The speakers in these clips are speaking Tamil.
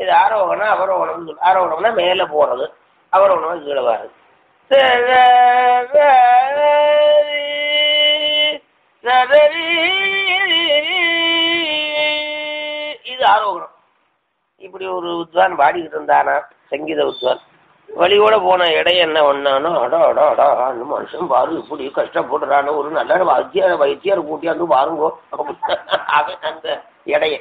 இது ஆரோகணம் அவரோகணம் சொல்லு ஆரோகணம்னா மேலே போறது அவரோகணம் கீழே வர்றது இது ஆரோகணம் இப்படி ஒரு வித்வான் பாடிக்கிட்டு இருந்தானா சங்கீத வித்வான் வழியோட போன இடையே என்ன ஒண்ணானோ அடா அடா அடா அந்த மனுஷன் பாரு இப்படி கஷ்டப்படுறானு ஒரு நல்ல வைத்தியார வைத்தியார் கூட்டியாந்து பாருங்கோ அவன் அந்த இடைய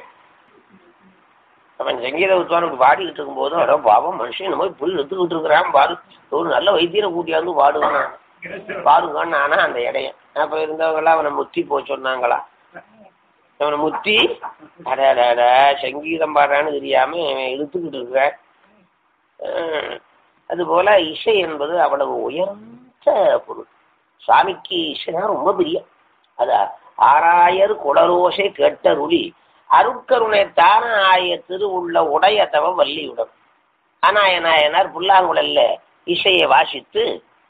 அவன் சங்கீத வித்வானுக்கு பாடிக்கிட்டு இருக்கும்போது அட பாவம் மனுஷன் இந்த மாதிரி புல் எடுத்துக்கிட்டு இருக்கிறான் பாரு ஒரு நல்ல வைத்தியரை கூட்டியாந்து பாடுவான் பாருங்கன்னு ஆனா அந்த இடைய அப்ப இருந்தவங்களாம் அவனை முத்தி போ சொன்னாங்களா அவனை முத்தி அட அட அட சங்கீதம் பாடுறான்னு தெரியாம இவன் இழுத்துக்கிட்டு இருக்கிறான் அஹ் அதுபோல இசை என்பது அவ்வளவு உயர்ந்த பொருள் சுவாமிக்கு இசைனா ரொம்ப பிரியம் அது ஆராயர் குளரோசை கேட்டருளி அருட்கருணை தான ஆய திருவுள்ள உடைய தவ வள்ளியுடன் அநாயனாயனார் புல்லாங்குழல்ல இசையை வாசித்து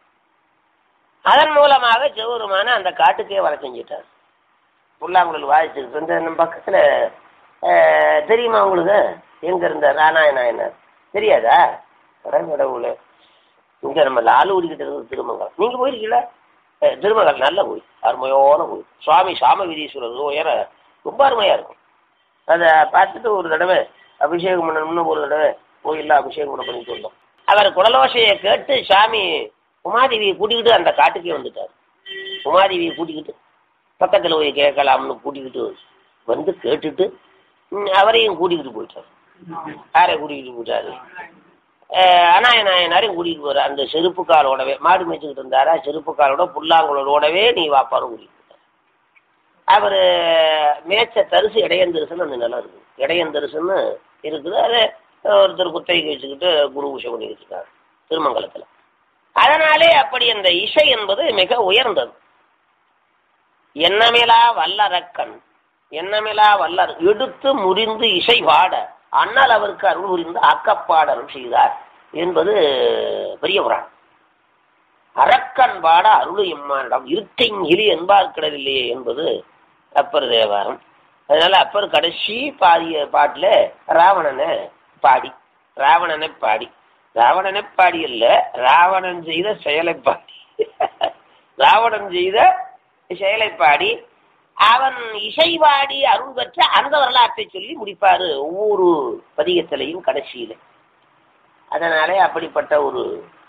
அதன் மூலமாக சிவருமான அந்த காட்டுக்கே வர செஞ்சிட்டார் புல்லாங்குழல் வாசிச்சிருக்கு இந்த நம்ம பக்கத்துல அஹ், தெரியுமா உங்களுக்கு எங்க இருந்தார் ராநாயனாயனார் தெரியாதா கடவுளே இங்க நம்ம லாலூரி கிட்ட இருக்கிற திருமங்கலம் நீங்க போயிருக்கீங்களா அஹ், திருமங்கலம் நல்ல கோயில் அருமையான கோயில் சுவாமி சாமவீரீஸ்வரர் உயர ரொம்ப அருமையா இருக்கும் அதை பார்த்துட்டு ஒரு தடவை அபிஷேகம் பண்ணணும்னு ஒரு தடவை கோயில்ல அபிஷேகம் பண்ண பண்ணிட்டு வந்தோம் அவர் குடலோசையை கேட்டு சாமி உமாதேவியை கூட்டிக்கிட்டு அந்த காட்டுக்கே வந்துட்டார் உமாதேவியை கூட்டிக்கிட்டு பக்கத்துல போய் கேட்கலாம்னு கூட்டிக்கிட்டு வந்து கேட்டுட்டு ம், அவரையும் கூட்டிக்கிட்டு போயிட்டார் யாரை கூட்டிக்கிட்டு போயிட்டாரு அஹ் அநாயநாயனாரையும் கூட்டிகிட்டு போற அந்த செருப்பு காலோடவே மாடு மேய்ச்சிக்கிட்டு இருந்தாரா செருப்பு காலோட புல்லாங்குழலோடவே நீ வாப்பாரும் கூட்டிகிட்டு போயிட்டார் அவர் மேய்ச்ச தரிசு இடையந்தரிசுன்னு அந்த நிலம் இருக்குது இடையந்தரிசுன்னு இருக்குது அதை ஒருத்தர் குத்தகைக்கு வச்சுக்கிட்டு குரு பூஷை பண்ணிக்கிட்டு இருக்காரு திருமங்கலத்துல அதனாலே அப்படி அந்த இசை என்பது மிக உயர்ந்தது எண்ணமிலா வல்லரக்கன் எண்ணமிலா வல்லர் எடுத்து முறிந்து இசை பாட அண்ணல் அவருக்கு அருள் புரிந்து ஆக்கப்பாடல் செய்தார் என்பது பெரிய புராணம் அரக்கன் பாட அருள் எம்மானிடம் இருக்கை இலி என்பார் கிடவில்லையே என்பது அப்பர் தேவாரம் அதனால அப்பர் கடைசி பாடிய பாட்டுல ராவணனை பாடி ராவணனை பாடி ராவணனை பாடி இல்ல ராவணன் செய்த செயலை பாடி ராவணன் செய்த செயலை பாடி அவன் இசைவாடி அருள் பெற்ற அந்த வரலாற்றை சொல்லி முடிப்பாரு ஒவ்வொரு பதிகத்திலையும் கடைசியில அதனாலே அப்படிப்பட்ட ஒரு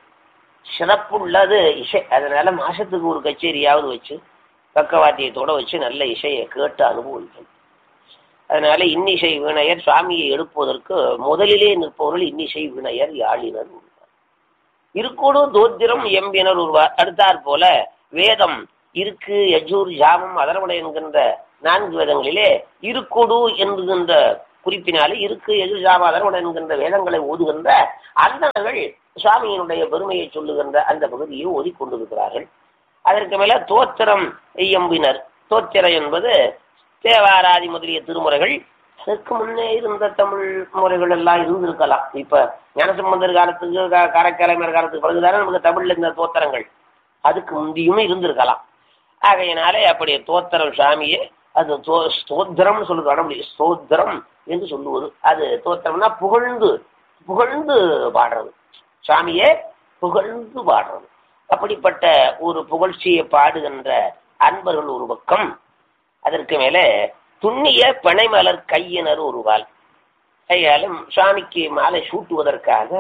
சிறப்புள்ளது இசை அதனால மாசத்துக்கு ஒரு கச்சேரியாவது வச்சு பக்கவாத்தியத்தோட வச்சு நல்ல இசையை கேட்டு அனுபவிக்கணும் அதனால இன்னிசை வினையர் சுவாமியை எழுப்புவதற்கு முதலிலே நிற்பவர்கள் இன்னிசை வினையர் யாழினர் உருவார் இருக்கோடு தோத்திரம் எம்பினர் உருவார் அடுத்தாற் போல வேதம் இருக்கு யஜூர் ஜாமம் அதரவடை என்கின்ற நான்கு வேதங்களிலே இருக்கொடு என்கின்ற குறிப்பினாலே இருக்கு எதிர் ஜாம அதரவடை என்கின்ற வேதங்களை ஓதுகின்ற அந்தனர்கள் சுவாமியினுடைய பெருமையை சொல்லுகின்ற அந்த பகுதியை ஓதிக்கொண்டிருக்கிறார்கள் அதற்கு மேல தோத்திரம் எம்பினர் தோத்திரம் என்பது தேவாராதி முதலிய திருமுறைகள் அதற்கு முன்னே இருந்த தமிழ் முறைகள் எல்லாம் இருந்திருக்கலாம் இப்ப ஞானசம்பந்தர் காலத்துக்கு கா- காரைக்காலைமர் காலத்துக்கு பிறகுதானே நமக்கு தமிழ்ல இந்த தோத்திரங்கள் அதுக்கு முந்தியும் இருந்திருக்கலாம் ஆகையினாலே அப்படி தோத்திரம் சாமியே அது தோ- ஸ்தோத்திரம்னு சொல்லுது வடமொழி ஸ்தோத்திரம் என்று சொல்லுவது அது தோத்திரம்னா புகழ்ந்து புகழ்ந்து பாடுறது சாமியே புகழ்ந்து பாடுறது அப்படிப்பட்ட ஒரு புகழ்ச்சியை பாடுகின்ற அன்பர்கள் ஒரு பக்கம் அதற்கு மேலே துண்ணிய பிணைமலர் கையினர் ஒருவாள் கையாலும் சுவாமிக்கு மாலை சூட்டுவதற்காக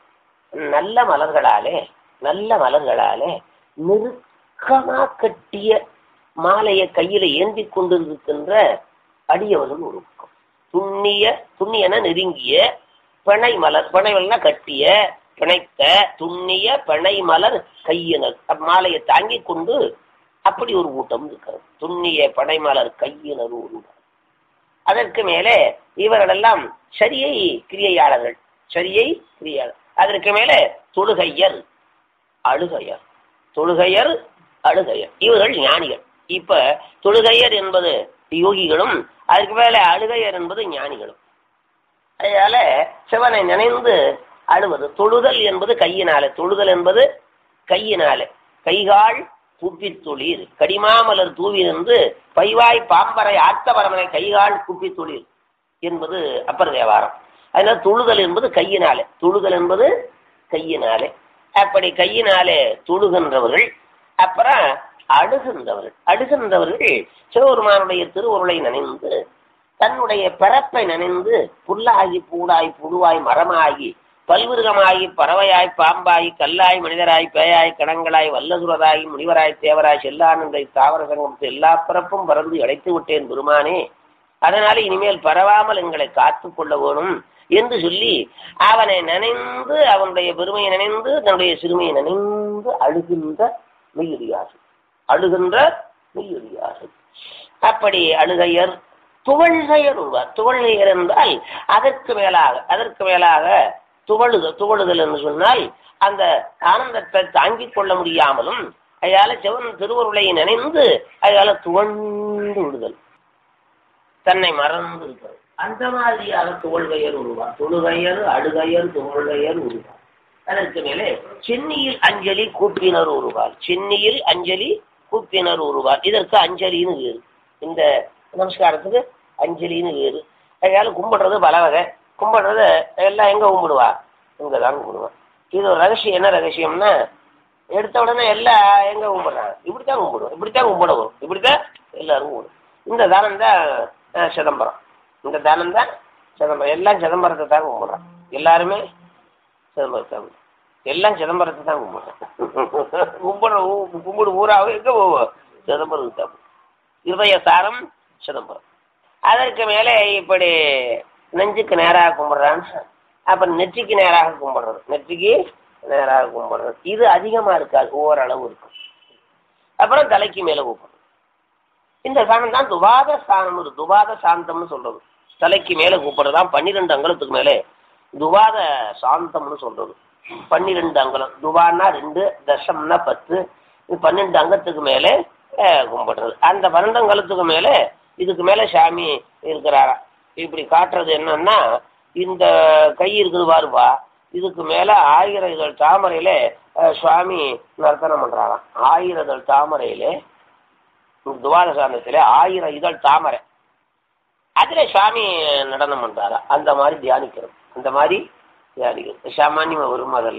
நல்ல மலர்களாலே நல்ல மலர்களாலே நெருக்கமா கட்டிய மாலையை கையில ஏந்தி கொண்டிருக்கின்ற அடியவர்கள் ஒரு பக்கம் துண்ணிய துண்ணியன நெருங்கிய பிணை மலர் பிணை மலர்னா கட்டிய பிணைத்த துண்ணிய பிணை மலர் கையினர் மாலையை தாங்கி கொண்டு அப்படி ஒரு கூட்டம் இருக்கிறது துண்ணிய பிணை மலர் கையினர் ஒரு அதற்கு மேலே இவர்களெல்லாம் சரியை கிரியையாளர்கள் சரியை கிரியாளர் அதற்கு மேலே தொழுகையர் அழுகையர் தொழுகையர் அழுகையர் இவர்கள் ஞானிகள் இப்ப தொழுகையர் என்பது யோகிகளும் அதுக்கு மேலே அழுகையர் என்பது ஞானிகளும் அதனால சிவனை நினைந்து அழுவது தொழுதல் என்பது கையினாலே தொழுதல் என்பது கையினாலே கைகால் குப்பித் தொழில் கடிமாமலர் தூவி நின்று பைவாய் பாம்பரை ஆத்தபரமனை கைகால் குப்பித் தொழில் என்பது அப்பர் தேவாரம் அதனால தொழுதல் என்பது கையினாலே தொழுதல் என்பது கையினாலே அப்படி கையினாலே தொழுகின்றவர்கள் அப்புறம் அழுகின்றவர்கள் அழுகின்றவர்கள் சிவபெருமானுடைய திருவுருளை நினைந்து தன்னுடைய பிறப்பை நினைந்து புல்லாகி பூடாய் புழுவாய் மரமாகி பல்விருகமாகி பறவையாய் பாம்பாய் கல்லாய் மனிதராய் பேயாய் கணங்களாய் வல்லசுரராய் முனிவராய் தேவராய் செல்லானந்தை தாவர சங்கமத்து எல்லா பிறப்பும் பறந்து அடைத்து விட்டேன் பெருமானே அதனால இனிமேல் பரவாமல் எங்களை காத்து கொள்ள வேணும் என்று சொல்லி அவனை நினைந்து அவனுடைய பெருமையை நினைந்து தன்னுடைய சிறுமையை நினைந்து அழுகின்ற மெய்யுரியாசு அழுகின்ற மெய்யுரியாசு அப்படி அழுகையர் துவழ்கையர் உருவார் துவழ்கையர் என்றால் அதற்கு மேலாக அதற்கு மேலாக துவழுதல் துவழுதல் என்று சொன்னால் அந்த ஆனந்தத்தை தாங்கிக் கொள்ள முடியாமலும் அதால சிவன் திருவருளை நினைந்து அதால துவண்டு விடுதல் தன்னை மறந்து இருக்கிறது அந்த மாதிரியாக துவழ்கையர் உருவார் தொழுகையர் அழுகையர் துவழ்கையர் உருவார் அதற்கு மேலே சென்னியில் அஞ்சலி கூப்பினர் உருவார் சென்னியில் அஞ்சலி கூப்பினர் உருவார் இதற்கு அஞ்சலின்னு வேறு இந்த நமஸ்காரத்துக்கு அஞ்சலின்னு வேறு அதனால கும்பிடுறது பல வகை கும்பிடுறது எல்லாம் எங்க கும்பிடுவா இங்க தான் கும்பிடுவா இது ஒரு ரகசியம் என்ன ரகசியம்னா எடுத்த உடனே எல்லாம் எங்க கும்பிடுறாங்க இப்படித்தான் கும்பிடுவோம் இப்படித்தான் கும்பிடுவோம் இப்படித்தான் எல்லாரும் கும்பிடும் இந்த தானம் தான் அஹ், சிதம்பரம் இந்த தானம் தான் சிதம்பரம் எல்லாம் சிதம்பரத்தை தான் கும்பிடுறான் எல்லாருமே சிதம்பரத்தை தான் கும்பிடுறான். எல்லாம் சிதம்பரத்தை தான் கும்பிடுறான் கும்பிட ஊ- கும்பிடு ஊராக எங்க போவோம் சிதம்பரத்துக்கு தான் போவோம். இருதய சாரம் சிதம்பரம் அதற்கு மேலே இப்படி நெஞ்சுக்கு நேராக கும்பிடுறான் அப்ப நெற்றிக்கு நேராக கும்பிடுறது நெற்றிக்கு நேராக கும்பிடுறது இது அதிகமா இருக்காது ஓரளவு இருக்கும் அப்புறம் தலைக்கு மேல கூப்பிடுறது இந்த சாணம் தான் துவாத சாணம் ஒரு துவாத சாந்தம்னு சொல்றது தலைக்கு மேல கூப்பிடுறது தான் பன்னிரெண்டு அங்கலத்துக்கு மேலே துவாத சாந்தம்னு சொல்றது பன்னிரெண்டு அங்கலம் துவான்னா ரெண்டு தசம்னா பத்து இது பன்னெண்டு அங்கத்துக்கு மேலே அஹ், கும்பிடுறது அந்த பன்னெண்டு அங்கலத்துக்கு மேலே இதுக்கு மேல சாமி இருக்கிறாரா இப்படி காட்டுறது என்னன்னா இந்த கை இருக்குது பாருப்பா இதுக்கு மேல ஆயிரம் இதழ் தாமரையில அஹ், சுவாமி நர்த்தனம் பண்றாராம் ஆயிரம் இதழ் தாமரையிலே துவாத சாந்தத்திலே ஆயிரம் இதழ் தாமரை அதுல சுவாமி நடனம் பண்றாரா அந்த மாதிரி தியானிக்கிறது அந்த மாதிரி தியானிக்கிறது சாமானியமா வரும் அதல்ல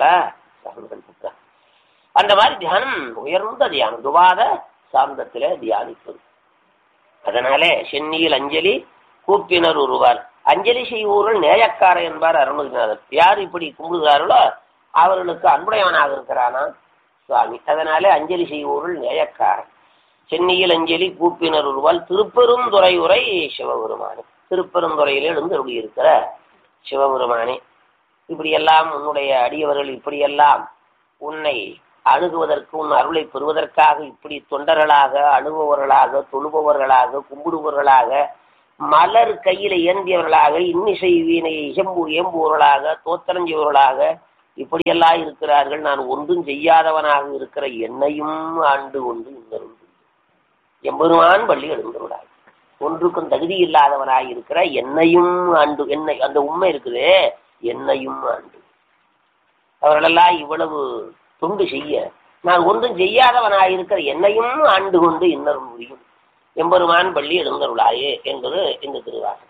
அந்த மாதிரி தியானம் உயர்ந்த தியானம் துவாத சாந்தத்திலே தியானிப்பது அதனாலே சென்னியில் அஞ்சலி கூப்பினர் உருவார் அஞ்சலி செய்வோர்கள் நேயக்கார என்பார் அருணகிரிநாதர் யார் இப்படி கும்பிடுகிறார்களோ அவர்களுக்கு அன்புடையவனாக இருக்கிறானா சுவாமி அதனாலே அஞ்சலி செய்வோர்கள் நேயக்காரன் சென்னியில் அஞ்சலி கூப்பினர் உருவால் திருப்பெருந்துறை உரை சிவபெருமானே திருப்பெருந்துறையிலே எழுந்து இருக்கிற சிவபெருமானே இப்படியெல்லாம் உன்னுடைய அடியவர்கள் இப்படியெல்லாம் உன்னை அணுகுவதற்கு உன் அருளை பெறுவதற்காக இப்படி தொண்டர்களாக அணுகுபவர்களாக தொழுபவர்களாக கும்பிடுபவர்களாக மலர் கையில ஏந்தியவர்களாக இன்னிசை வீணையை இயம்பு இயம்புவர்களாக தோத்திரஞ்செய்வர்களாக இப்படியெல்லாம் இருக்கிறார்கள் நான் ஒன்றும் செய்யாதவனாக இருக்கிற என்னையும் ஆண்டு கொண்டு இன்னொரு எம்பெருமான் பள்ளி எழுந்துள்ளார் ஒன்றுக்கும் தகுதி இல்லாதவனாய் இருக்கிற என்னையும் ஆண்டு என்னை அந்த உண்மை இருக்குதே என்னையும் ஆண்டு அவர்களெல்லாம் இவ்வளவு தொண்டு செய்ய நான் ஒன்றும் செய்யாதவனாய் இருக்கிற என்னையும் ஆண்டு கொண்டு இன்னொரு முடியும் எம்பெருமான் பள்ளி எழுந்தருளாயே என்பது இந்த திருவாசகம்